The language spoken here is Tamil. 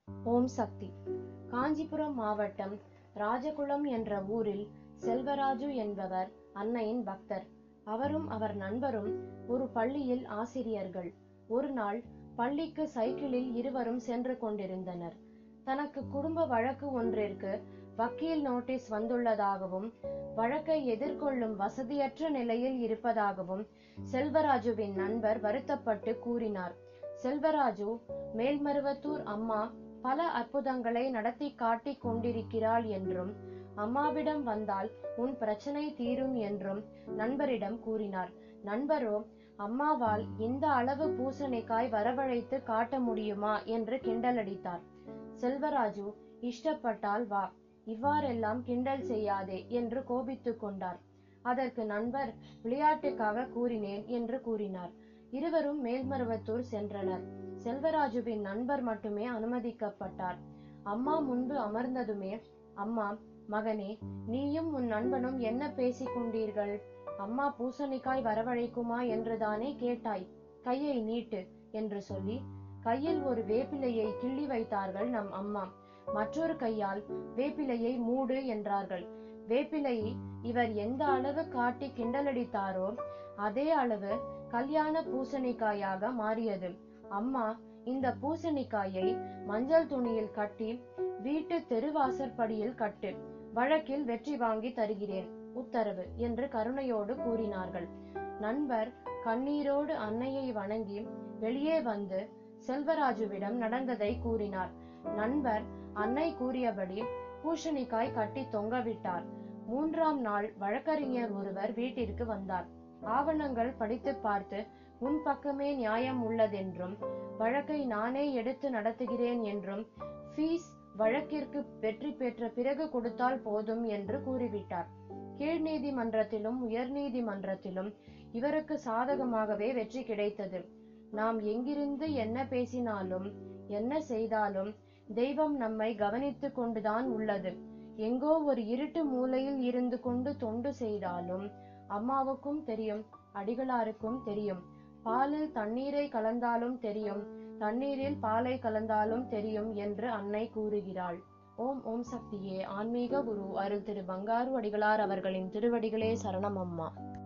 ஓம் சக்தி காஞ்சிபுரம் மாவட்டம் ராஜகுளம் என்ற ஊரில் செல்வராஜு என்பவர் அன்னையின் பக்தர் அவரும் அவர் நண்பரும் ஒரு பள்ளியில் ஆசிரியர்கள் ஒரு நாள் பள்ளிக்கு சைக்கிளில் இருவரும் சென்று கொண்டிருந்தனர் தனக்கு குடும்ப வழக்கு ஒன்றிற்கு வக்கீல் நோட்டீஸ் வந்துள்ளதாகவும் வழக்கை எதிர்கொள்ளும் வசதியற்ற நிலையில் இருப்பதாகவும் செல்வராஜுவின் நண்பர் வருத்தப்பட்டு கூறினார் செல்வராஜு மேல்மருவத்தூர் அம்மா பல அற்புதங்களை நடத்தி காட்டிக் கொண்டிருக்கிறாள் என்றும் அம்மாவிடம் வந்தால் உன் பிரச்சனை தீரும் என்றும் நண்பரிடம் கூறினார் நண்பரோ அம்மாவால் இந்த அளவு பூசணிக்காய் வரவழைத்து காட்ட முடியுமா என்று கிண்டலடித்தார் செல்வராஜு இஷ்டப்பட்டால் வா இவ்வாறெல்லாம் கிண்டல் செய்யாதே என்று கோபித்துக் கொண்டார் அதற்கு நண்பர் விளையாட்டுக்காக கூறினேன் என்று கூறினார் இருவரும் மேல்மருவத்தூர் சென்றனர் செல்வராஜுவின் நண்பர் மட்டுமே அனுமதிக்கப்பட்டார் அம்மா முன்பு அமர்ந்ததுமே அம்மா மகனே நீயும் உன் நண்பனும் என்ன பேசிக் கொண்டீர்கள் அம்மா பூசணிக்காய் வரவழைக்குமா என்றுதானே கேட்டாய் கையை நீட்டு என்று சொல்லி கையில் ஒரு வேப்பிலையை கிள்ளி வைத்தார்கள் நம் அம்மா மற்றொரு கையால் வேப்பிலையை மூடு என்றார்கள் வேப்பிலையை இவர் எந்த அளவு காட்டி கிண்டலடித்தாரோ அதே அளவு கல்யாண பூசணிக்காயாக மாறியது அம்மா இந்த பூசணிக்காயை மஞ்சள் துணியில் கட்டி வீட்டு தெருவாசற்படியில் கட்டு வழக்கில் வெற்றி வாங்கி தருகிறேன் உத்தரவு என்று கருணையோடு கூறினார்கள் நண்பர் கண்ணீரோடு அன்னையை வணங்கி வெளியே வந்து செல்வராஜுவிடம் நடந்ததை கூறினார் நண்பர் அன்னை கூறியபடி பூசணிக்காய் கட்டி தொங்கவிட்டார் மூன்றாம் நாள் வழக்கறிஞர் ஒருவர் வீட்டிற்கு வந்தார் ஆவணங்கள் படித்து பார்த்து உன் பக்கமே நியாயம் உள்ளதென்றும் வழக்கை நானே எடுத்து நடத்துகிறேன் என்றும் ஃபீஸ் வழக்கிற்கு வெற்றி பெற்ற பிறகு கொடுத்தால் போதும் என்று கூறிவிட்டார் கீழ் நீதிமன்றத்திலும் உயர் நீதிமன்றத்திலும் இவருக்கு சாதகமாகவே வெற்றி கிடைத்தது நாம் எங்கிருந்து என்ன பேசினாலும் என்ன செய்தாலும் தெய்வம் நம்மை கவனித்துக் கொண்டுதான் உள்ளது எங்கோ ஒரு இருட்டு மூலையில் இருந்து கொண்டு தொண்டு செய்தாலும் அம்மாவுக்கும் தெரியும் அடிகளாருக்கும் தெரியும் பாலில் தண்ணீரை கலந்தாலும் தெரியும் தண்ணீரில் பாலை கலந்தாலும் தெரியும் என்று அன்னை கூறுகிறாள் ஓம் ஓம் சக்தியே ஆன்மீக குரு அருள் திரு பங்காரு அடிகளார் அவர்களின் திருவடிகளே சரணம் அம்மா